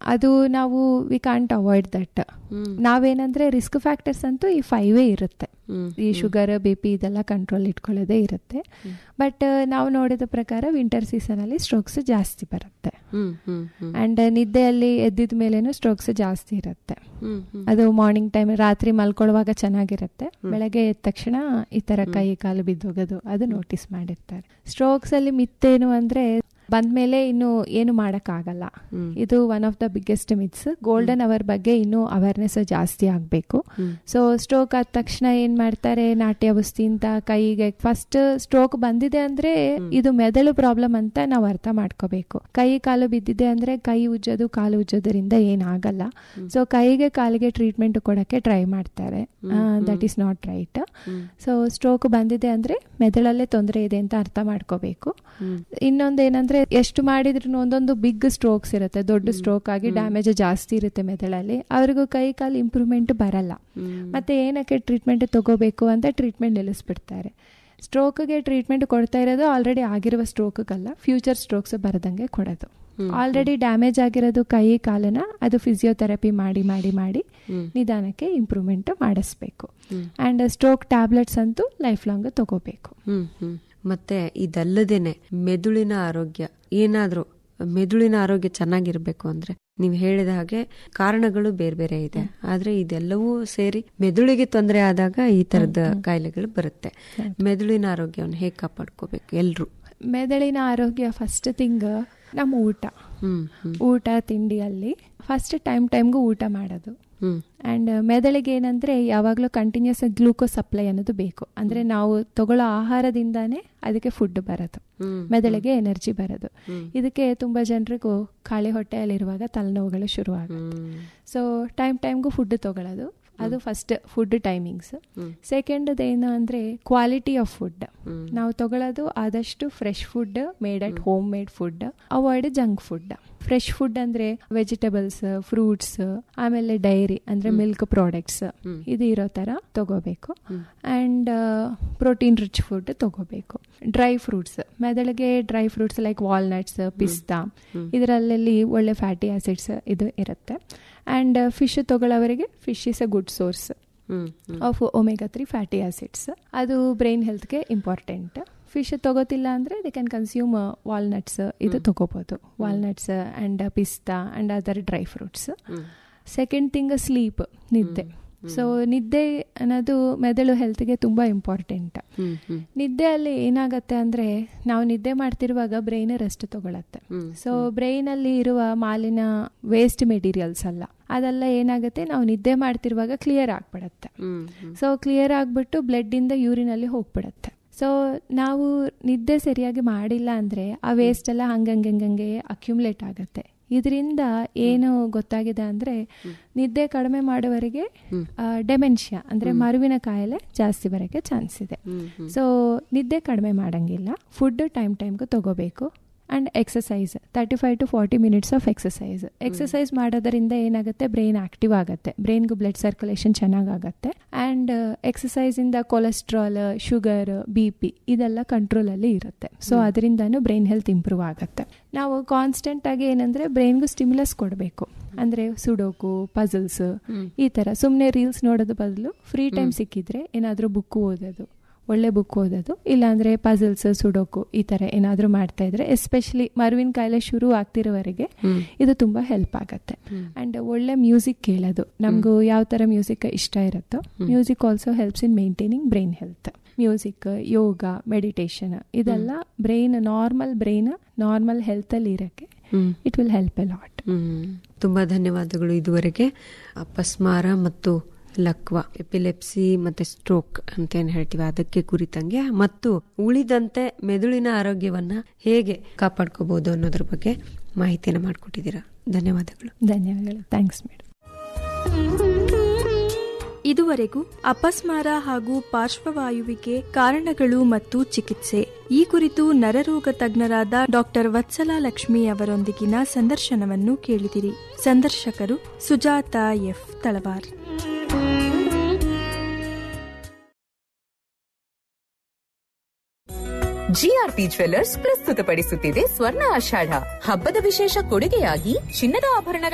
ಅದು ನಾವು we can't avoid that hmm. ನಾವೇನಂದ್ರೆ ರಿಸ್ಕ್ ಫ್ಯಾಕ್ಟರ್ಸ್ ಅಂತೂ ಈ ಫೈವೇ ಇರುತ್ತೆ ಹ್ಮ್. ಈ ಶುಗರ್ ಬಿ ಪಿ ಇದೆಲ್ಲ ಕಂಟ್ರೋಲ್ ಇಟ್ಕೊಳ್ಳೋದೇ ಇರುತ್ತೆ ಬಟ್ ನಾವು ನೋಡಿದ ಪ್ರಕಾರ ವಿಂಟರ್ ಸೀಸನಲ್ಲಿ ಸ್ಟ್ರೋಕ್ಸ್ ಜಾಸ್ತಿ ಬರುತ್ತೆ ಹ್ಮ್ ಹ್ಮ್ ಹ್ಮ್ ಅಂಡ್ ನಿದ್ದೆಯಲ್ಲಿ ಎದ್ದಿದ ಮೇಲೇನು ಸ್ಟ್ರೋಕ್ಸ್ ಜಾಸ್ತಿ ಇರುತ್ತೆ ಹ್ಮ್ ಹ್ಮ್ ಅದು ಮಾರ್ನಿಂಗ್ ಟೈಮ್ ರಾತ್ರಿ ಮಲ್ಕೊಳ್ಳುವಾಗ ಚೆನ್ನಾಗಿರುತ್ತೆ ಬೆಳಗ್ಗೆ ಎದ್ದ ತಕ್ಷಣ ಈ ತರ ಕೈ ಕಾಲು ಬಿದ್ದೋಗೋದು ಅದು ನೋಟಿಸ್ ಮಾಡಿರ್ತಾರೆ ಸ್ಟ್ರೋಕ್ಸ್ ಅಲ್ಲಿ ಮಿತ್ತೇನು ಅಂದ್ರೆ ಬಂದ್ಮೇಲೆ ಇನ್ನು ಏನು ಆಗಲ್ಲ ಹ್ಮ್. ಇದು one of the biggest myths golden hour ಬಗ್ಗೆ ಇನ್ನೂ ಅವೇರ್ನೆಸ್ ಜಾಸ್ತಿ ಆಗಬೇಕು ಹ್ಮ್. ಸೊ ಸ್ಟ್ರೋಕ್ ಆದ ತಕ್ಷಣ ಏನ್ ಮಾಡ್ತಾರೆ ನಾಟ್ಯ ಔಷಧಿ ಅಂತ ಕೈಗೆ ಫಸ್ಟ್ ಸ್ಟ್ರೋಕ್ ಬಂದಿದೆ ಅಂದ್ರೆ ಇದು ಮೆದುಳು ಪ್ರಾಬ್ಲಮ್ ಅಂತ ನಾವು ಅರ್ಥ ಮಾಡ್ಕೋಬೇಕು ಕೈ ಕಾಲು ಬಿದ್ದಿದೆ ಅಂದ್ರೆ ಕೈ ಉಜ್ಜೋದು ಕಾಲು ಉಜ್ಜೋದ್ರಿಂದ ಏನಾಗಲ್ಲ ಸೊ ಕೈಗೆ ಕಾಲಿಗೆ ಟ್ರೀಟ್ಮೆಂಟ್ ಕೊಡಕ್ಕೆ ಟ್ರೈ ಮಾಡ್ತಾರೆ that is not right so stroke ಬಂದಿದೆ ಅಂದ್ರೆ ಮೆದುಳಲ್ಲೇ ತೊಂದರೆ ಇದೆ ಅಂತ ಅರ್ಥ ಮಾಡ್ಕೋಬೇಕು ಹ್ಮ್. ಇನ್ನೊಂದು ಏನಂದ್ರೆ ಎಷ್ಟು ಮಾಡಿದ್ರು ಒಂದೊಂದು ಬಿಗ್ ಸ್ಟ್ರೋಕ್ಸ್ ಇರುತ್ತೆ ದೊಡ್ಡ ಸ್ಟ್ರೋಕ್ ಆಗಿ ಡ್ಯಾಮೇಜ್ ಜಾಸ್ತಿ ಇರುತ್ತೆ ಮೆದುಳಲ್ಲಿ ಅವ್ರಿಗೂ ಕೈ ಕಾಲು ಇಂಪ್ರೂವ್ಮೆಂಟ್ ಬರಲ್ಲ ಹ್ಮ್. ಮತ್ತೆ ಏನಕ್ಕೆ ಟ್ರೀಟ್ಮೆಂಟ್ ತಗೋಬೇಕು ಅಂತ ಟ್ರೀಟ್ಮೆಂಟ್ ನಿಲ್ಲಿಸ್ಬಿಡ್ತಾರೆ ಸ್ಟ್ರೋಕ್ಗೆ ಟ್ರೀಟ್ಮೆಂಟ್ ಕೊಡ್ತಾ ಇರೋದು ಆಲ್ರೆಡಿ ಆಗಿರುವ ಸ್ಟ್ರೋಕ್ಗಲ್ಲ ಫ್ಯೂಚರ್ ಸ್ಟ್ರೋಕ್ಸ್ ಬರದಂಗೆ ಕೊಡೋದು ಆಲ್ರೆಡಿ ಡ್ಯಾಮೇಜ್ ಆಗಿರೋದು ಕೈ ಕಾಲನ್ನ ಅದು ಫಿಸಿಯೋಥೆರಪಿ ಮಾಡಿ ಮಾಡಿ ಮಾಡಿ ಹ್ಮ್. ನಿಧಾನಕ್ಕೆ ಇಂಪ್ರೂವ್ಮೆಂಟ್ ಮಾಡಿಸ್ಬೇಕು ಹ್ಮ್. ಅಂಡ್ ಸ್ಟ್ರೋಕ್ ಟ್ಯಾಬ್ಲೆಟ್ಸ್ ಅಂತೂ ಲೈಫ್ ಲಾಂಗ್ ತಗೋಬೇಕು ಹ್ಮ್ ಹ್ಮ್ ಮತ್ತೆ ಇದಲ್ಲದೇನೆ ಮೆದುಳಿನ ಆರೋಗ್ಯ ಏನಾದ್ರೂ ಮೆದುಳಿನ ಆರೋಗ್ಯ ಚೆನ್ನಾಗಿರ್ಬೇಕು ಅಂದ್ರೆ ನೀವು ಹೇಳಿದ ಹಾಗೆ ಕಾರಣಗಳು ಬೇರೆ ಬೇರೆ ಇದೆ ಆದ್ರೆ ಇದೆಲ್ಲವೂ ಸೇರಿ ಮೆದುಳಿಗೆ ತೊಂದರೆ ಆದಾಗ ಈ ತರದ ಕಾಯಿಲೆಗಳು ಬರುತ್ತೆ ಮೆದುಳಿನ ಆರೋಗ್ಯವನ್ನು ಹೇಗೆ ಕಾಪಾಡ್ಕೋಬೇಕು ಎಲ್ರು ಮೆದುಳಿನ ಆರೋಗ್ಯ ಫಸ್ಟ್ ಥಿಂಗ್ ನಮ್ಮ ಊಟ ಹ್ಮ್ ಹ್ಮ್ ಊಟ ತಿಂಡಿಯಲ್ಲಿ ಫಸ್ಟ್ ಟೈಮ್ ಟೈಮ್ಗೂ ಊಟ ಮಾಡೋದು ಹ್ಮ್ ಆ್ಯಂಡ್ ಮೆದುಳಿಗೆ ಏನಂದ್ರೆ ಯಾವಾಗಲೂ ಕಂಟಿನ್ಯೂಸ್ ಗ್ಲೂಕೋಸ್ ಸಪ್ಲೈ ಅನ್ನೋದು ಬೇಕು ಅಂದ್ರೆ ನಾವು ತಗೊಳ್ಳೋ ಆಹಾರದಿಂದಾನೇ ಅದಕ್ಕೆ ಫುಡ್ ಬರೋದು ಹ್ಮ್. ಮೆದುಳಿಗೆ ಎನರ್ಜಿ ಬರೋದು ಇದಕ್ಕೆ ತುಂಬಾ ಜನರಿಗೂ ಖಾಲಿ ಹೊಟ್ಟೆಯಲ್ಲಿರುವಾಗ ತಲೆನೋವುಗಳು ಶುರು ಆಗುತ್ತೆ ಹ್ಮ್. ಸೊ ಟೈಮ್ ಟೈಮ್ಗೂ ಫುಡ್ ತಗೊಳ್ಳೋದು ಅದು ಫಸ್ಟ್ ಫುಡ್ ಟೈಮಿಂಗ್ಸ್ ಸೆಕೆಂಡ್ ಏನು ಅಂದ್ರೆ ಕ್ವಾಲಿಟಿ ಆಫ್ ಫುಡ್ ನಾವು ತಗೊಳ್ಳೋದು ಆದಷ್ಟು fresh food made at home made food avoid junk food fresh food ಅಂದ್ರೆ ವೆಜಿಟೇಬಲ್ಸ್ ಫ್ರೂಟ್ಸ್ ಆಮೇಲೆ ಡೈರಿ ಅಂದ್ರೆ ಮಿಲ್ಕ್ ಪ್ರಾಡಕ್ಟ್ಸ್ ಇದು ಇರೋ ತರ ತಗೋಬೇಕು ಅಂಡ್ ಪ್ರೋಟೀನ್ ರಿಚ್ ಫುಡ್ ತಗೋಬೇಕು ಡ್ರೈ ಫ್ರೂಟ್ಸ್ ಮೆದಳಿಗೆ ಡ್ರೈ ಫ್ರೂಟ್ಸ್ ಲೈಕ್ ವಾಲ್ನಟ್ಸ್ ಪಿಸ್ತಾ ಇದರಲ್ಲಿ ಒಳ್ಳೆ ಫ್ಯಾಟಿ ಆಸಿಡ್ಸ್ ಇದು ಇರುತ್ತೆ ಅಂಡ್ ಫಿಶ್ ತಗೊಳ್ಳೋವರಿಗೆ fish is a good source hmm of omega three fatty acids ಅದು ಬ್ರೈನ್ ಹೆಲ್ತ್ಗೆ ಇಂಪಾರ್ಟೆಂಟ್ ಫಿಶ್ ತಗೋತಿಲ್ಲ ಅಂದರೆ ದೇ ಕ್ಯಾನ್ ಕನ್ಸ್ಯೂಮ್ ವಾಲ್ನಟ್ಸ್ ಇದು ತಗೋಬೋದು ವಾಲ್ನಟ್ಸ್ ಆ್ಯಂಡ್ ಪಿಸ್ತಾ and other dry fruits second thing sleep ನಿದ್ದೆ ಸೊ ನಿದ್ದೆ ಅನ್ನೋದು ಮೆದುಳು ಹೆಲ್ತ್ಗೆ ತುಂಬ ಇಂಪಾರ್ಟೆಂಟ್ ಹ್ಮ್ ಹ್ಮ್ ನಿದ್ದೆಯಲ್ಲಿ ಏನಾಗತ್ತೆ ಅಂದರೆ ನಾವು ನಿದ್ದೆ ಮಾಡ್ತಿರುವಾಗ ಬ್ರೈನ್ ರೆಸ್ಟ್ ತಗೊಳತ್ತೆ ಹ್ಮ್. ಸೊ ಬ್ರೈನಲ್ಲಿ ಇರುವ ಮಾಲಿನ ವೇಸ್ಟ್ ಮೆಟೀರಿಯಲ್ಸ್ ಅಲ್ಲ ಅದೆಲ್ಲ ಏನಾಗುತ್ತೆ ನಾವು ನಿದ್ದೆ ಮಾಡ್ತಿರುವಾಗ ಕ್ಲಿಯರ್ ಆಗ್ಬಿಡತ್ತೆ ಹ್ಮ್ ಹ್ಮ್ ಸೊ ಕ್ಲಿಯರ್ ಆಗಿಬಿಟ್ಟು ಬ್ಲಡ್ಡಿಂದ ಯೂರಿನಲ್ಲಿ ಹೋಗ್ಬಿಡತ್ತೆ ಸೊ ನಾವು ನಿದ್ದೆ ಸರಿಯಾಗಿ ಮಾಡಿಲ್ಲ ಅಂದರೆ ಆ ವೇಸ್ಟ್ ಎಲ್ಲ ಹಂಗಂಗೆ ಅಕ್ಯುಮುಲೇಟ್ ಆಗುತ್ತೆ ಇದರಿಂದ ಏನು ಗೊತ್ತಾಗಿದೆ ಅಂದರೆ ನಿದ್ದೆ ಕಡಿಮೆ ಮಾಡುವವರಿಗೆ ಡೆಮೆನ್ಷಿಯಾ ಅಂದರೆ ಮರುವಿನ ಕಾಯಿಲೆ ಜಾಸ್ತಿ ಬರೋಕ್ಕೆ ಚಾನ್ಸ್ ಇದೆ ಹ್ಮ್ ಸೊ ನಿದ್ದೆ ಕಡಿಮೆ ಮಾಡಂಗಿಲ್ಲ ಫುಡ್ ಟೈಮ್ ಟೈಮ್ಗೆ ತಗೋಬೇಕು and exercise thirty five to forty minutes of exercise exercise ಮಾಡೋದರಿಂದ ಏನಾಗುತ್ತೆ ಬ್ರೈನ್ ಆಕ್ಟಿವ್ ಆಗುತ್ತೆ ಬ್ರೈನ್ಗೂ ಬ್ಲಡ್ ಸರ್ಕ್ಯುಲೇಷನ್ ಚೆನ್ನಾಗಾಗತ್ತೆ ಆ್ಯಂಡ್ ಎಕ್ಸಸೈಸಿಂದ ಕೊಲೆಸ್ಟ್ರಾಲ್ ಶುಗರ್ ಬಿ ಪಿ ಇದೆಲ್ಲ ಕಂಟ್ರೋಲಲ್ಲಿ ಇರುತ್ತೆ ಸೊ ಅದರಿಂದನೂ ಬ್ರೈನ್ ಹೆಲ್ತ್ ಇಂಪ್ರೂವ್ ಆಗುತ್ತೆ ನಾವು ಕಾನ್ಸ್ಟೆಂಟ್ ಆಗಿ ಏನಂದ್ರೆ ಬ್ರೈನ್ಗೂ ಸ್ಟಿಮ್ಯುಲಸ್ ಕೊಡಬೇಕು ಅಂದ್ರೆ ಸುಡೋಕು ಪಜಲ್ಸ್ ಈ ತರ ಸುಮ್ಮನೆ ರೀಲ್ಸ್ ನೋಡೋದು ಬದಲು ಫ್ರೀ ಟೈಮ್ ಸಿಕ್ಕಿದ್ರೆ ಏನಾದರೂ ಬುಕ್ ಓದೋದು ಒಳ್ಳೆ ಬುಕ್ ಓದೋದು ಇಲ್ಲಾಂದ್ರೆ ಪಜಲ್ಸ್ ಸುಡೋಕು ಈ ತರ ಏನಾದರೂ ಮಾಡ್ತಾ ಇದ್ರೆ ಎಸ್ಪೆಷಲಿ ಮರುವಿನ ಕಾಯಿಲೆ ಶುರು ಆಗ್ತಿರೋವರೆಗೆ ಇದು ತುಂಬಾ ಹೆಲ್ಪ್ ಆಗುತ್ತೆ ಅಂಡ್ ಒಳ್ಳೆ ಮ್ಯೂಸಿಕ್ ಕೇಳೋದು ನಮಗೂ ಯಾವ ತರ ಮ್ಯೂಸಿಕ್ ಇಷ್ಟ ಇರುತ್ತೋ music also helps in maintaining brain health music yoga meditation ಇದೆಲ್ಲ brain normal brain normal health ಅಲ್ಲಿ ಇರಕ್ಕೆ it will help a lot hmm ತುಂಬಾ ಧನ್ಯವಾದಗಳು ಇದುವರೆಗೆ ಅಪಸ್ಮಾರ ಮತ್ತು ಲಕ್ವ ಎಪಿಲೆಪ್ಸಿ ಮತ್ತೆ ಸ್ಟ್ರೋಕ್ ಅಂತ ಏನ್ ಹೇಳ್ತೀವಿ ಅದಕ್ಕೆ ಕುರಿತಂಗೆ ಮತ್ತು ಉಳಿದಂತೆ ಮೆದುಳಿನ ಆರೋಗ್ಯವನ್ನ ಹೇಗೆ ಕಾಪಾಡ್ಕೋಬಹುದು ಅನ್ನೋದ್ರ ಬಗ್ಗೆ ಮಾಹಿತಿಯನ್ನು ಮಾಡಿಕೊಟ್ಟಿದ್ದೀರಾ ಧನ್ಯವಾದಗಳು ಧನ್ಯವಾದಗಳು ಥ್ಯಾಂಕ್ಸ್ ಮೇಡಮ್ ಇದುವರೆಗೂ ಅಪಸ್ಮಾರ ಹಾಗೂ ಪಾರ್ಶ್ವವಾಯುವಿಗೆ ಕಾರಣಗಳು ಮತ್ತು ಚಿಕಿತ್ಸೆ ಈ ಕುರಿತು ನರರೋಗ ತಜ್ಞರಾದ ಡಾಕ್ಟರ್ ವತ್ಸಲ ಲಕ್ಷ್ಮಿ ಅವರೊಂದಿಗಿನ ಸಂದರ್ಶನವನ್ನು ಕೇಳಿದಿರಿ ಸಂದರ್ಶಕರು Sujatha F Talawar GRP jewellers ಪ್ರಸ್ತುತಪಡಿಸುತ್ತಿದೆ ಸ್ವರ್ಣ ಆಷಾಢ ಹಬ್ಬದ ವಿಶೇಷ ಕೊಡುಗೆಯಾಗಿ ಚಿನ್ನದ ಆಭರಣಗಳ